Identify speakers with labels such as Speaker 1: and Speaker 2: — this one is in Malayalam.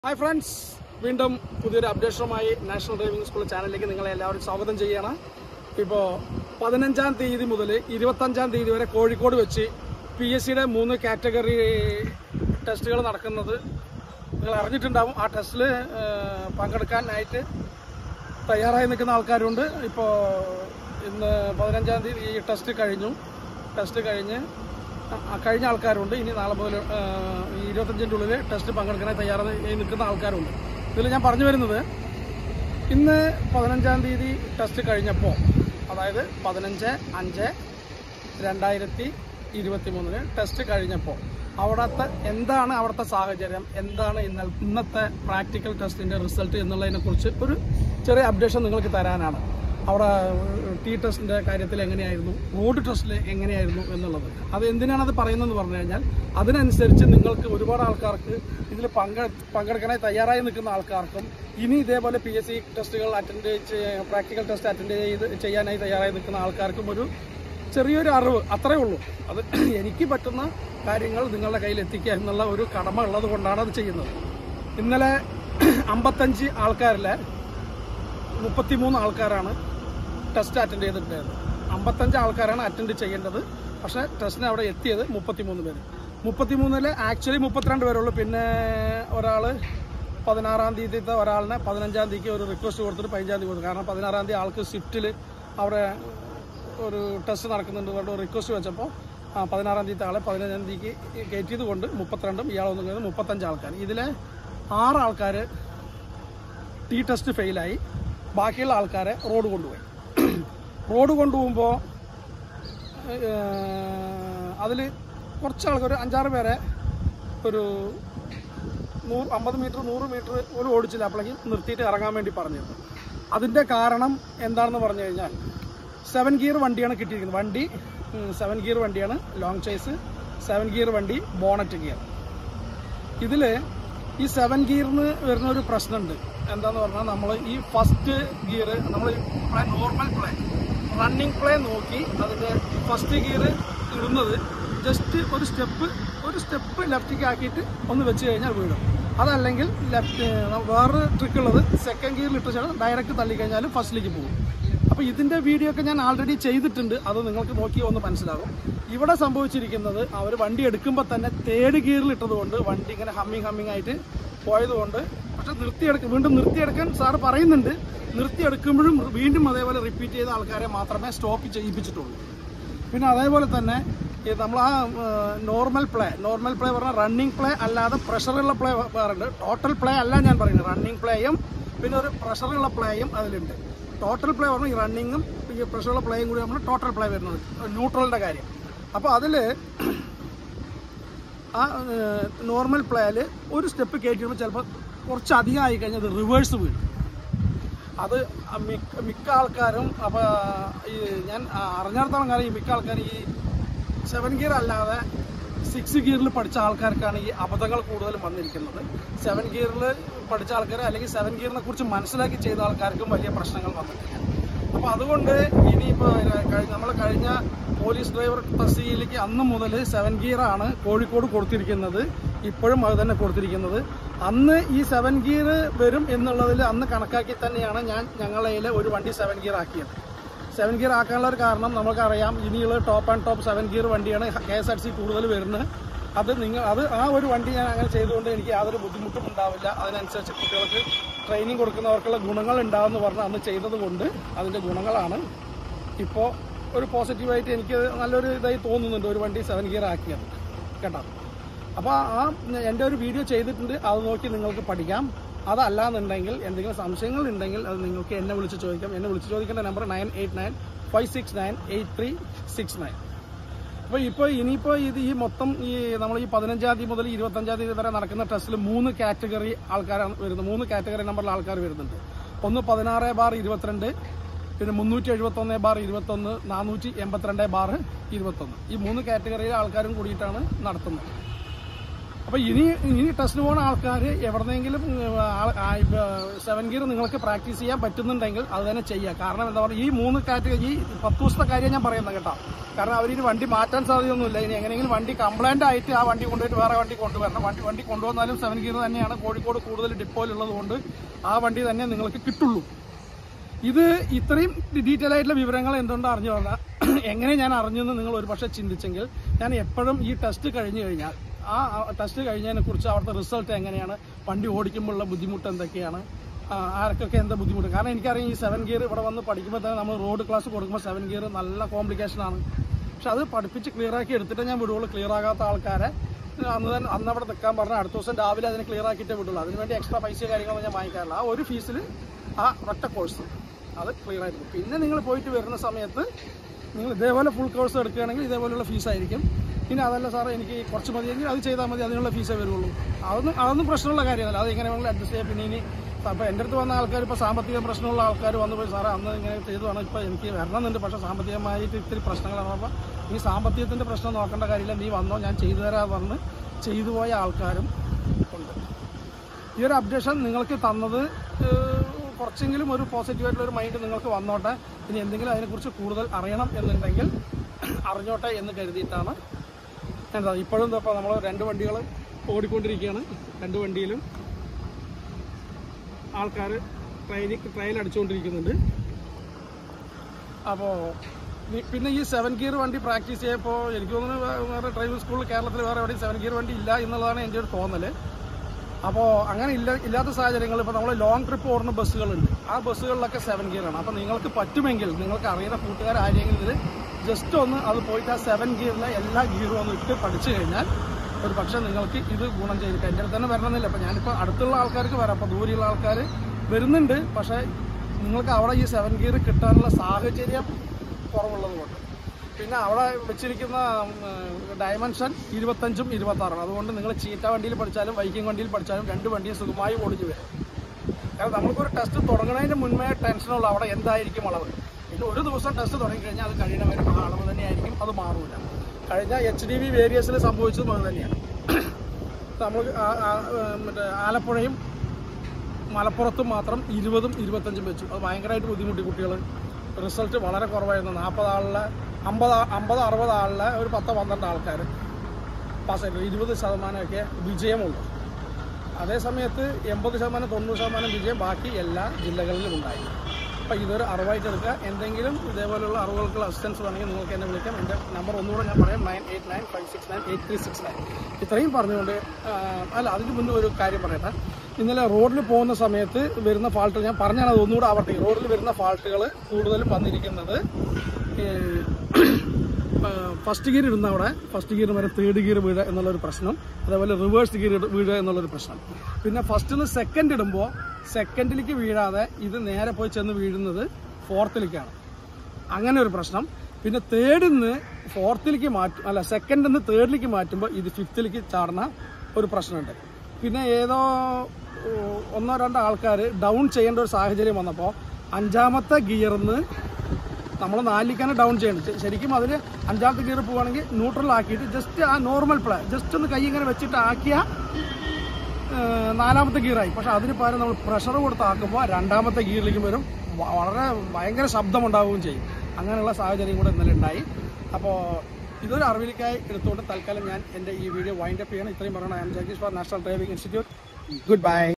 Speaker 1: ഹായ് ഫ്രണ്ട്സ് വീണ്ടും പുതിയൊരു അപ്ഡേഷനുമായി നാഷണൽ ഡ്രൈവിംഗ് സ്കൂൾ ചാനലിലേക്ക് നിങ്ങളെ എല്ലാവരും സ്വാഗതം ചെയ്യണം ഇപ്പോൾ പതിനഞ്ചാം തീയതി മുതൽ ഇരുപത്തഞ്ചാം തീയതി വരെ കോഴിക്കോട് വെച്ച് പി എസ് സിയുടെ മൂന്ന് കാറ്റഗറി ടെസ്റ്റുകൾ നടക്കുന്നത് നിങ്ങൾ അറിഞ്ഞിട്ടുണ്ടാവും ആ ടെസ്റ്റിൽ പങ്കെടുക്കാനായിട്ട് തയ്യാറായി നിൽക്കുന്ന ആൾക്കാരുണ്ട് ഇപ്പോൾ ഇന്ന് പതിനഞ്ചാം തീയതി ഈ ടെസ്റ്റ് കഴിഞ്ഞു ടെസ്റ്റ് കഴിഞ്ഞ് ആ, കഴിഞ്ഞ ആൾക്കാരുണ്ട് ഇനി നാളെ മുതൽ ആ, ഈ ഇരുപത്തഞ്ചിൻ്റെ ഉള്ളിൽ ടെസ്റ്റ് പങ്കെടുക്കാനായി തയ്യാറായി നിൽക്കുന്ന ആൾക്കാരുണ്ട് ഇതിൽ ഞാൻ പറഞ്ഞു വരുന്നത് ഇന്ന് പതിനഞ്ചാം തീയതി ടെസ്റ്റ് കഴിഞ്ഞപ്പോൾ അതായത് പതിനഞ്ച് അഞ്ച് രണ്ടായിരത്തി ഇരുപത്തി മൂന്നിന് ടെസ്റ്റ് കഴിഞ്ഞപ്പോൾ അവിടുത്തെ എന്താണ് അവിടുത്തെ സാഹചര്യം എന്താണ് ഇന്നൽ ഇന്നത്തെ പ്രാക്ടിക്കൽ ടെസ്റ്റിന്റെ റിസൾട്ട് എന്നുള്ളതിനെ കുറിച്ച് ഒരു ചെറിയ അപ്ഡേഷൻ നിങ്ങൾക്ക് തരാനാണ് അവിടെ ടി ടെസ്റ്റിന്റെ കാര്യത്തിൽ എങ്ങനെയായിരുന്നു റോഡ് ടെസ്റ്റിൽ എങ്ങനെയായിരുന്നു എന്നുള്ളത് അത് എന്തിനാണ് അത് പറയുന്നതെന്ന് പറഞ്ഞു കഴിഞ്ഞാൽ അതിനനുസരിച്ച് നിങ്ങൾക്ക് ഒരുപാട് ആൾക്കാർക്ക് ഇതിൽ പങ്കെ പങ്കെടുക്കാനായി തയ്യാറായി നിൽക്കുന്ന ആൾക്കാർക്കും ഇനി ഇതേപോലെ പി എസ് സി ടെസ്റ്റുകൾ അറ്റൻഡ് പ്രാക്ടിക്കൽ ടെസ്റ്റ് അറ്റൻഡ് ചെയ്ത് ചെയ്യാനായി തയ്യാറായി നിൽക്കുന്ന ആൾക്കാർക്കും ഒരു ചെറിയൊരു അറിവ് അത്രേ ഉള്ളൂ അത് എനിക്ക് പറ്റുന്ന കാര്യങ്ങൾ നിങ്ങളുടെ കയ്യിൽ എത്തിക്കുക എന്നുള്ള ഒരു കടമ ഉള്ളത് കൊണ്ടാണ് അത് ചെയ്യുന്നത് ഇന്നലെ അമ്പത്തഞ്ച് ആൾക്കാരിലെ മുപ്പത്തിമൂന്ന് ആൾക്കാരാണ് ടെസ്റ്റ് അറ്റൻഡ് ചെയ്തിട്ടുണ്ടായിരുന്നത് അമ്പത്തഞ്ച് ആൾക്കാരാണ് അറ്റൻഡ് ചെയ്യേണ്ടത് പക്ഷേ ടെസ്റ്റിന് അവിടെ എത്തിയത് മുപ്പത്തിമൂന്ന് പേര് മുപ്പത്തിമൂന്നില് ആക്ച്വലി മുപ്പത്തിരണ്ട് പേരുള്ളൂ പിന്നെ ഒരാൾ പതിനാറാം തീയതിത്തെ ഒരാളിനെ പതിനഞ്ചാം തീയതിക്ക് ഒരു റിക്വസ്റ്റ് കൊടുത്തിട്ട് പതിനഞ്ചാം തീയതി കൊടുത്തു കാരണം പതിനാറാം തീയതി ആൾക്ക് സ്വിഫ്റ്റിൽ അവിടെ ഒരു ടെസ്റ്റ് നടക്കുന്നുണ്ട് പറഞ്ഞിട്ട് റിക്വസ്റ്റ് വെച്ചപ്പോൾ ആ പതിനാറാം തീയതി ആളെ പതിനഞ്ചാം തീയതിക്ക് കയറ്റിയത് കൊണ്ട് മുപ്പത്തിരണ്ടും ഇയാളൊന്നും കഴിഞ്ഞ് മുപ്പത്തഞ്ച് ആൾക്കാർ ഇതിലെ ആറ് ആൾക്കാർ ടി ടെസ്റ്റ് ഫെയിലായി ബാക്കിയുള്ള ആൾക്കാരെ റോഡ് കൊണ്ടുപോയി റോഡ് കൊണ്ടുപോകുമ്പോൾ അതിൽ കുറച്ച് ആൾക്കാർ ഒരു അഞ്ചാറ് പേരെ ഒരു നൂറ് അമ്പത് മീറ്റർ നൂറ് മീറ്റർ പോലും ഓടിച്ചില്ല അപ്പോഴേക്കും നിർത്തിയിട്ട് ഇറങ്ങാൻ വേണ്ടി പറഞ്ഞിരുന്നു അതിൻ്റെ കാരണം എന്താണെന്ന് പറഞ്ഞു കഴിഞ്ഞാൽ സെവൻ ഗിയർ വണ്ടിയാണ് കിട്ടിയിരിക്കുന്നത് വണ്ടി സെവൻ ഗിയർ വണ്ടിയാണ് ലോങ് ചേസ് സെവൻ ഗിയർ വണ്ടി ബോണറ്റ് ഗിയർ ഇതിൽ ഈ സെവൻ ഗിയറിന് വരുന്ന ഒരു പ്രശ്നമുണ്ട് എന്താന്ന് പറഞ്ഞാൽ നമ്മൾ ഈ ഫസ്റ്റ് ഗിയർ നമ്മൾ നോർമൽ പ്ലേ റണ്ണിങ് പ്ലേ നോക്കി അതിൻ്റെ ഫസ്റ്റ് ഗിയർ ഇടുന്നത് ജസ്റ്റ് ഒരു സ്റ്റെപ്പ് ഒരു സ്റ്റെപ്പ് ലെഫ്റ്റിലേക്ക് ആക്കിയിട്ട് ഒന്ന് വെച്ച് കഴിഞ്ഞാൽ വീഴും അതല്ലെങ്കിൽ ലെഫ്റ്റ് വേറൊരു ട്രിക്ക് ഉള്ളത് സെക്കൻഡ് ഗിയറിൽ ഇട്ട ശേഷം ഡയറക്റ്റ് തള്ളിക്കഴിഞ്ഞാൽ ഫസ്റ്റിലേക്ക് പോകും അപ്പോൾ ഇതിൻ്റെ വീഡിയോ ഒക്കെ ഞാൻ ആൾറെഡി ചെയ്തിട്ടുണ്ട് അത് നിങ്ങൾക്ക് നോക്കി ഒന്ന് മനസ്സിലാകും ഇവിടെ സംഭവിച്ചിരിക്കുന്നത് അവർ വണ്ടി എടുക്കുമ്പോൾ തന്നെ തേർഡ് ഗിയറിൽ ഇട്ടതുകൊണ്ട് വണ്ടി ഇങ്ങനെ ഹമ്മിങ് ഹമ്മിങ് ആയിട്ട് പോയതുകൊണ്ട് പക്ഷെ നിർത്തിയെടുക്ക വീണ്ടും നിർത്തിയെടുക്കാൻ സാറ് പറയുന്നുണ്ട് നിർത്തിയെടുക്കുമ്പോഴും വീണ്ടും അതേപോലെ റിപ്പീറ്റ് ചെയ്ത ആൾക്കാരെ മാത്രമേ സ്റ്റോപ്പ് ചെയ്യിപ്പിച്ചിട്ടുള്ളൂ പിന്നെ അതേപോലെ തന്നെ ഈ നമ്മൾ ആ നോർമൽ പ്ലേ നോർമൽ പ്ലേ പറഞ്ഞാൽ റണ്ണിങ് പ്ലേ അല്ലാതെ പ്രഷറുള്ള പ്ലേ വേറുണ്ട് ടോട്ടൽ പ്ലേ അല്ല ഞാൻ പറയുന്നത് റണ്ണിങ് പ്ലേയും പിന്നെ ഒരു പ്രഷറുള്ള പ്ലേയും അതിലുണ്ട് ടോട്ടൽ പ്ലേ പറഞ്ഞാൽ ഈ റണ്ണിങ്ങും ഈ പ്രഷറുള്ള പ്ലേയും കൂടി നമ്മൾ ടോട്ടൽ പ്ലേ വരുന്നത് ന്യൂട്രലിൻ്റെ കാര്യം അപ്പോൾ അതിൽ ആ നോർമൽ പ്ലേയിൽ ഒരു സ്റ്റെപ്പ് കയറ്റിയുമ്പോൾ ചിലപ്പോൾ കുറച്ച് അധികം ആയി കഴിഞ്ഞാൽ അത് റിവേഴ്സ് വീഴും അത് മിക്ക മിക്ക ആൾക്കാരും അപ്പോൾ ഈ ഞാൻ അറിഞ്ഞിടത്തോളം കാലം ഈ മിക്ക ആൾക്കാർ ഈ സെവൻ ഗിയർ അല്ലാതെ സിക്സ് ഗിയറിൽ പഠിച്ച ആൾക്കാർക്കാണ് ഈ അബദ്ധങ്ങൾ കൂടുതലും വന്നിരിക്കുന്നത് സെവൻ ഗിയറിൽ പഠിച്ച ആൾക്കാർ അല്ലെങ്കിൽ സെവൻ ഗിയറിനെ കുറിച്ച് മനസ്സിലാക്കി ചെയ്ത ആൾക്കാർക്കും വലിയ പ്രശ്നങ്ങൾ വന്നിട്ടില്ല അപ്പോൾ അതുകൊണ്ട് ഇനിയിപ്പോൾ നമ്മൾ കഴിഞ്ഞ പോലീസ് ഡ്രൈവർ തസ്തികയിലേക്ക് അന്ന് മുതൽ സെവൻ ഗിയറാണ് കോഴിക്കോട് കൊടുത്തിരിക്കുന്നത് ഇപ്പോഴും അത് തന്നെ കൊടുത്തിരിക്കുന്നത് അന്ന് ഈ സെവൻ ഗിയർ വരും എന്നുള്ളതിൽ അന്ന് കണക്കാക്കി തന്നെയാണ് ഞാൻ ഞങ്ങളതിൽ ഒരു വണ്ടി സെവൻ ഗിയർ ആക്കിയത് സെവൻ ഗിയർ ആക്കാനുള്ള ഒരു കാരണം നമുക്കറിയാം ഇനിയുള്ള top and top seven gear വണ്ടിയാണ് കെ എസ് ആർ സി കൂടുതൽ വരുന്നത് അത് നിങ്ങൾ അത് ആ ഒരു വണ്ടി ഞാൻ അങ്ങനെ ചെയ്തുകൊണ്ട് എനിക്ക് യാതൊരു ബുദ്ധിമുട്ടും ഉണ്ടാവില്ല അതിനനുസരിച്ച് കുട്ടികൾക്ക് ട്രെയിനിങ് കൊടുക്കുന്നവർക്കുള്ള ഗുണങ്ങൾ ഉണ്ടാവുമെന്ന് പറഞ്ഞ് അന്ന് ചെയ്തത് കൊണ്ട് അതിൻ്റെ ഗുണങ്ങളാണ് ഇപ്പോൾ ഒരു പോസിറ്റീവായിട്ട് എനിക്ക് നല്ലൊരു ഇതായി തോന്നുന്നുണ്ട് ഒരു വണ്ടി സെവൻ ഗിയർ ആക്കിയത് കേട്ടോ അപ്പോൾ ആ എൻ്റെ ഒരു വീഡിയോ ചെയ്തിട്ടുണ്ട് അത് നോക്കി നിങ്ങൾക്ക് പഠിക്കാം അതല്ലാന്നുണ്ടെങ്കിൽ എന്തെങ്കിലും സംശയങ്ങൾ ഉണ്ടെങ്കിൽ അത് നിങ്ങൾക്ക് എന്നെ വിളിച്ച് ചോദിക്കാം എന്നെ വിളിച്ച് ചോദിക്കേണ്ട number nine eight nine five six nine eight three six nine അപ്പോൾ ഇപ്പോൾ ഇനിയിപ്പോൾ ഇത് ഈ മൊത്തം ഈ നമ്മൾ ഈ പതിനഞ്ചാം തീയതി മുതൽ ഇരുപത്തഞ്ചാം തീയതി വരെ നടക്കുന്ന ടെസ്റ്റിൽ മൂന്ന് കാറ്റഗറി ആൾക്കാരാണ് വരുന്നത് മൂന്ന് കാറ്റഗറി നമ്പറിൽ ആൾക്കാർ വരുന്നുണ്ട് ഒന്ന് പതിനാറ് ബാർ ഇരുപത്തിരണ്ട് പിന്നെ മുന്നൂറ്റി എഴുപത്തൊന്ന് ബാർ ഇരുപത്തൊന്ന് നാനൂറ്റി എൺപത്തിരണ്ട് ബാർ ഇരുപത്തൊന്ന് ഈ മൂന്ന് കാറ്റഗറിയിലെ ആൾക്കാരും കൂടിയിട്ടാണ് നടത്തുന്നത് അപ്പൊ ഇനി ഇനി ടെസ്റ്റിന് പോകുന്ന ആൾക്കാർ എവിടെന്നെങ്കിലും സെവൻ ഗിയർ നിങ്ങൾക്ക് പ്രാക്ടീസ് ചെയ്യാൻ പറ്റുന്നുണ്ടെങ്കിൽ അത് തന്നെ ചെയ്യുക കാരണം എന്താ പറയുക ഈ മൂന്ന് കാറ്റഗറി ഈ പത്ത് ദിവസത്തെ കാര്യം ഞാൻ പറയുന്നത് കേട്ടോ കാരണം അവരിനി വണ്ടി മാറ്റാൻ സാധ്യതയൊന്നുമില്ല ഇനി എങ്ങനെയെങ്കിലും വണ്ടി കംപ്ലൈന്റ് ആയിട്ട് ആ വണ്ടി കൊണ്ടുപോയിട്ട് വേറെ വണ്ടി കൊണ്ടുവരണം വണ്ടി വണ്ടി കൊണ്ടുവന്നാലും സെവൻ ഗിയർ തന്നെയാണ് കോഴിക്കോട് കൂടുതൽ ഡിപ്പോയിലുള്ളത് കൊണ്ട് ആ വണ്ടി തന്നെ നിങ്ങൾക്ക് കിട്ടുള്ളൂ ഇത് ഇത്രയും ഡീറ്റെയിൽ ആയിട്ടുള്ള വിവരങ്ങൾ എന്തുകൊണ്ട് അറിഞ്ഞു പറഞ്ഞാൽ എങ്ങനെ ഞാൻ അറിഞ്ഞെന്ന് നിങ്ങൾ ഒരു പക്ഷേ ചിന്തിച്ചെങ്കിൽ ഞാൻ എപ്പോഴും ഈ ടെസ്റ്റ് കഴിഞ്ഞു കഴിഞ്ഞാൽ ആ ടെസ്റ്റ് കഴിഞ്ഞതിനെ കുറിച്ച് അവിടുത്തെ റിസൾട്ട് എങ്ങനെയാണ് വണ്ടി ഓടിക്കുമ്പോഴുള്ള ബുദ്ധിമുട്ട് എന്തൊക്കെയാണ് ആ, ആർക്കൊക്കെ എന്താ ബുദ്ധിമുട്ട് കാരണം എനിക്കറിയാം ഈ സെവൻ ഗിയർ ഇവിടെ വന്ന് പഠിക്കുമ്പോൾ തന്നെ നമ്മൾ റോഡ് ക്ലാസ് കൊടുക്കുമ്പോൾ സെവൻ ഗിയർ നല്ല കോംപ്ലിക്കേഷൻ ആണ് പക്ഷെ അത് പഠിപ്പിച്ച് ക്ലിയർ ആക്കി എടുത്തിട്ട് ഞാൻ വിടുള്ളൂ ക്ലിയർ ആകാത്ത ആൾക്കാരെ അന്ന് തന്നെ അന്ന് അവിടെ നിൽക്കാൻ പറഞ്ഞാൽ അടുത്ത ദിവസം രാവിലെ അതിനെ ക്ലിയർ ആക്കിയിട്ടേ വിടുള്ളൂ അതിനുവേണ്ടി എക്സ്ട്രാ പൈസ കാര്യങ്ങളൊന്നും ഞാൻ വാങ്ങിക്കാറില്ല ആ ഒരു ഫീസിൽ ആ ഒറ്റ കോഴ്സ് അത് ക്ലിയർ ആയിട്ട് പോകും. പിന്നെ നിങ്ങൾ പോയിട്ട് വരുന്ന സമയത്ത് നിങ്ങൾ ഇതേപോലെ ഫുൾ കോഴ്സ് എടുക്കുകയാണെങ്കിൽ ഇതേപോലെയുള്ള ഫീസ് ആയിരിക്കും പിന്നെ അതല്ല സാറേ എനിക്ക് കുറച്ച് മതിയെങ്കിൽ അത് ചെയ്താൽ മതി അതിനുള്ള ഫീസേ വരുള്ളൂ അതൊന്നും അതൊന്നും പ്രശ്നമുള്ള കാര്യമല്ല അത് എങ്ങനെ വേണമെങ്കിലും അഡ്ജസ്റ്റ് ചെയ്യാം പിന്നെ ഇനി അപ്പോൾ എൻ്റെ അടുത്ത് വന്ന ആൾക്കാർ ഇപ്പോൾ സാമ്പത്തിക പ്രശ്നമുള്ള ആൾക്കാർ വന്നു പോയി സാറേ അന്ന് ഇങ്ങനെ ചെയ്തതാണ് ഇപ്പോൾ എനിക്ക് വരണമെന്നുണ്ട് പക്ഷേ സാമ്പത്തികമായിട്ട് ഇത്തിരി പ്രശ്നങ്ങളാണ് അപ്പോൾ ഈ സാമ്പത്തികത്തിൻ്റെ പ്രശ്നം നോക്കേണ്ട കാര്യമില്ല നീ വന്നോ ഞാൻ ചെയ്തു തരാൻ പറഞ്ഞ് ചെയ്തു പോയ ആൾക്കാരും ഉണ്ട് ഈ ഒരു അപ്ഡേഷൻ നിങ്ങൾക്ക് തന്നത് ഏഹ്, കുറച്ചെങ്കിലും ഒരു പോസിറ്റീവായിട്ടുള്ള ഒരു മൈൻഡ് നിങ്ങൾക്ക് വന്നോട്ടെ ഇനി എന്തെങ്കിലും അതിനെക്കുറിച്ച് കൂടുതൽ അറിയണം എന്നുണ്ടെങ്കിൽ അറിഞ്ഞോട്ടെ എന്ന് കരുതിയിട്ടാണ് എന്താ ഇപ്പോഴും ഇപ്പോൾ നമ്മൾ രണ്ട് വണ്ടികൾ ഓടിക്കൊണ്ടിരിക്കുകയാണ് രണ്ട് വണ്ടിയിലും ആൾക്കാർ ട്രയൽ ട്രയൽ അടിച്ചുകൊണ്ടിരിക്കുന്നുണ്ട് അപ്പോൾ പിന്നെ ഈ സെവൻ ഗിയർ വണ്ടി പ്രാക്ടീസ് ചെയ്യപ്പോൾ എനിക്ക് തോന്നുന്നു വേ- വേറെ ഡ്രൈവിംഗ് സ്കൂളിൽ കേരളത്തിൽ വേറെ എവിടെയും സെവൻ ഗിയർ വണ്ടി ഇല്ല എന്നുള്ളതാണ് എൻ്റെ ഒരു തോന്നൽ അപ്പോൾ അങ്ങനെ ഇല്ല ഇല്ലാത്ത സാഹചര്യങ്ങൾ ഇപ്പോൾ നമ്മൾ ലോങ് ട്രിപ്പ് ഓടുന്ന ബസ്സുകളുണ്ട് ആ ബസ്സുകളിലൊക്കെ സെവൻ ഗിയർ ആണ് അപ്പോൾ നിങ്ങൾക്ക് പറ്റുമെങ്കിൽ നിങ്ങൾക്ക് അറിയുന്ന കൂട്ടുകാർ ആരെങ്കിലും ഇതിൽ ജസ്റ്റ് ഒന്ന് അത് പോയിട്ട് ആ സെവൻ ഗിയറിലെ എല്ലാ ഗിയറും ഒന്ന് ഇട്ട് പഠിച്ചു കഴിഞ്ഞാൽ ഒരു പക്ഷേ നിങ്ങൾക്ക് ഇത് ഗുണം ചെയ്തിട്ട് എൻ്റെ അടുത്ത് തന്നെ വരണമെന്നില്ല അപ്പോൾ ഞാനിപ്പോൾ അടുത്തുള്ള ആൾക്കാർക്ക് വരാം അപ്പോൾ ദൂരെയുള്ള ആൾക്കാർ വരുന്നുണ്ട് പക്ഷേ നിങ്ങൾക്ക് അവിടെ ഈ സെവൻ ഗിയർ കിട്ടാനുള്ള സാഹചര്യം കുറവുള്ളത് കൊണ്ട് പിന്നെ അവിടെ വെച്ചിരിക്കുന്ന ഡയമെൻഷൻ ഇരുപത്തഞ്ചും ഇരുപത്താറാണ് അതുകൊണ്ട് നിങ്ങൾ ചീറ്റ വണ്ടിയിൽ പഠിച്ചാലും ബൈക്കിംഗ് വണ്ടിയിൽ പഠിച്ചാലും രണ്ട് വണ്ടിയും സുഖമായി ഓടിച്ചു വരും കാരണം നമ്മൾക്കൊരു ടെസ്റ്റ് തുടങ്ങുന്നതിന് മുൻപേ ടെൻഷനുള്ള അവിടെ എന്തായിരിക്കും അളവ് പിന്നെ ഒരു ദിവസം ടെസ്റ്റ് തുടങ്ങിക്കഴിഞ്ഞാൽ അത് കഴിയണ വരെ ആ അളവ് തന്നെയായിരിക്കും അത് മാറൂല കഴിഞ്ഞ എച്ച് ഡി വി വേരിയസിൽ സംഭവിച്ചതും അത് തന്നെയാണ് നമ്മൾ ആ- ആ- മറ്റേ ആലപ്പുഴയും മലപ്പുറത്തും മാത്രം ഇരുപതും ഇരുപത്തഞ്ചും വെച്ചു അത് ഭയങ്കരമായിട്ട് ബുദ്ധിമുട്ടി കുട്ടികൾ റിസൾട്ട് വളരെ കുറവായിരുന്നു നാൽപ്പത് ആളിലെ അമ്പത് ആ- അമ്പത് അറുപത് ആളിലെ ഒരു പത്ത് പന്ത്രണ്ട് ആൾക്കാർ പാസ്സായിട്ട് ഇരുപത് ശതമാനമൊക്കെ വിജയമുള്ളൂ അതേ സമയത്ത് എൺപത് ശതമാനം തൊണ്ണൂറ് ശതമാനം വിജയം ബാക്കി എല്ലാ ജില്ലകളിലും ഉണ്ടായി അപ്പോൾ ഇതൊരു അറിവായിട്ട് എടുക്കുക എന്തെങ്കിലും ഇതേപോലെയുള്ള അറിവുകൾക്കുള്ള അസിസ്റ്റൻസ് വേണമെങ്കിൽ നിങ്ങൾക്ക് എന്നെ വിളിക്കാം എൻ്റെ നമ്പർ ഒന്നുകൂടെ ഞാൻ പറയാം nine eight nine five six nine eight three six nine ഇത്രയും പറഞ്ഞുകൊണ്ട് ആ, അല്ല അതിന് മുന്നേ ഒരു കാര്യം പറയട്ടെ ഇന്നലെ റോഡിൽ പോകുന്ന സമയത്ത് വരുന്ന ഫാൾട്ടുകൾ ഞാൻ പറഞ്ഞാൽ അത് ഒന്നുകൂടെ ആവട്ടെ റോഡിൽ വരുന്ന ഫാൾട്ടുകൾ കൂടുതലും വന്നിരിക്കുന്നത് ഫസ്റ്റ് ഗിയർ ഇടുന്ന അവിടെ ഫസ്റ്റ് ഗിയർ വരെ തേർഡ് ഗിയർ വീഴുക എന്നുള്ളൊരു പ്രശ്നം അതേപോലെ റിവേഴ്സ് ഗിയർ വീഴുക എന്നുള്ളൊരു പ്രശ്നം പിന്നെ ഫസ്റ്റ് നിന്ന് സെക്കൻഡ് ഇടുമ്പോൾ സെക്കൻഡിലേക്ക് വീഴാതെ ഇത് നേരെ പോയി ചെന്ന് വീഴുന്നത് ഫോർത്തിലേക്കാണ് അങ്ങനെ ഒരു പ്രശ്നം പിന്നെ തേർഡിൽ നിന്ന് ഫോർത്തിലേക്ക് മാറ്റും അല്ല സെക്കൻഡിൽ നിന്ന് തേർഡിലേക്ക് മാറ്റുമ്പോൾ ഇത് ഫിഫ്ത്തിലേക്ക് ചാടുന്ന ഒരു പ്രശ്നമുണ്ട് പിന്നെ ഏതോ ഓ, ഒന്നോ രണ്ടോ ആൾക്കാർ ഡൗൺ ചെയ്യേണ്ട ഒരു സാഹചര്യം വന്നപ്പോൾ അഞ്ചാമത്തെ ഗിയറിൽ നിന്ന് നമ്മൾ നാലിലേക്കാണ് ഡൗൺ ചെയ്യേണ്ടത് ശ- ശരിക്കും അതിൽ അഞ്ചാമത്തെ ഗിയർ പോവുകയാണെങ്കിൽ ന്യൂട്രൽ ആക്കിയിട്ട് ജസ്റ്റ് ആ നോർമൽ പ്ലേ ജസ്റ്റ് ഒന്ന് കൈ ഇങ്ങനെ വെച്ചിട്ട് ആക്കിയ ഏഹ്, നാലാമത്തെ ഗിയറായി പക്ഷെ അതിന് പകരം നമ്മൾ പ്രഷർ കൊടുത്ത് ആക്കുമ്പോൾ രണ്ടാമത്തെ ഗിയറിലേക്ക് വരും വ- വളരെ ഭയങ്കര ശബ്ദമുണ്ടാവുകയും ചെയ്യും അങ്ങനെയുള്ള സാഹചര്യം കൂടെ ഇന്നലെ ഉണ്ടായി അപ്പോൾ ഇതൊരു അറിവിലേക്കായി എടുത്തുകൊണ്ട് തൽക്കാലം ഞാൻ എൻ്റെ ഈ വീഡിയോ വൈൻഡപ്പ് ചെയ്യണം ഇത്രയും പറയണം ഐ എം ജഗീഷ് for National Driving Institute good by